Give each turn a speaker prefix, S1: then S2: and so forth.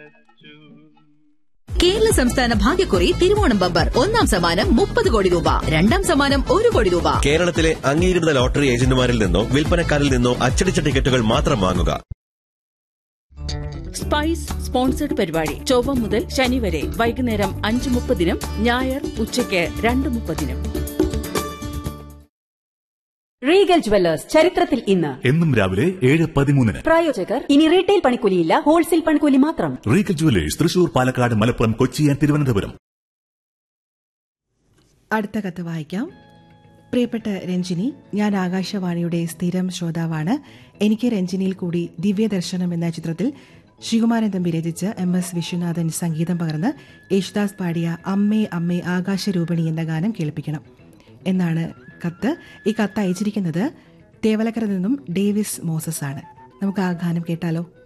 S1: കേരള സംസ്ഥാന ഭാഗ്യക്കുറി തിരുവോണം ബമ്പർ ഒന്നാം സമ്മാനം മുപ്പത് കോടി രൂപ രണ്ടാം സമ്മാനം ഒരു കോടി രൂപ
S2: കേരളത്തിലെ അംഗീകൃത ലോട്ടറി ഏജന്റുമാരിൽ നിന്നോ വിൽപ്പനക്കാരിൽ നിന്നോ അച്ചടിച്ച ടിക്കറ്റുകൾ മാത്രം വാങ്ങുക
S3: സ്പൈസ് സ്പോൺസർഡ് പരിപാടി ചൊവ്വ മുതൽ ശനി വരെ വൈകുന്നേരം അഞ്ച് മുപ്പതിനും ഞായർ ഉച്ചയ്ക്ക് രണ്ട് മുപ്പതിനും
S4: റീഗൽ ജുവല്ലേഴ്സ് ചരിത്രത്തിൽ ഇന്ന്
S5: എന്നും രാവിലെ ഏഴ് പതിമൂന്നിന്
S4: പ്രായോജകർ ഇനി റീറ്റെയിൽ പണിക്കൂലിയില്ല ഹോൾസെയിൽ പണിക്കൂലി മാത്രം
S5: Regal jewellers Thrissur Palakkad Malappuram Kochi and Thiruvananthapuram
S6: അടുത്ത കത്ത് വായിക്കാം പ്രിയപ്പെട്ട രഞ്ജിനി ഞാൻ ആകാശവാണിയുടെ സ്ഥിരം ശ്രോതാവാണ് എനിക്ക് രഞ്ജിനിയിൽ കൂടി ദിവ്യദർശനം എന്ന ചിത്രത്തിൽ ശ്രീകുമാരൻ തമ്പി രചിച്ച് എം എസ് വിശ്വനാഥൻ സംഗീതം പകർന്ന് യേശുദാസ് പാടിയ അമ്മേ അമ്മേ ആകാശരൂപിണി എന്ന ഗാനം കേൾപ്പിക്കണം എന്നാണ് കത്ത് ഈ കത്ത് അയച്ചിരിക്കുന്നത് തേവലക്കര നിന്നും ഡേവിസ് മോസസ് ആണ് നമുക്ക് ആ ഗാനം കേട്ടാലോ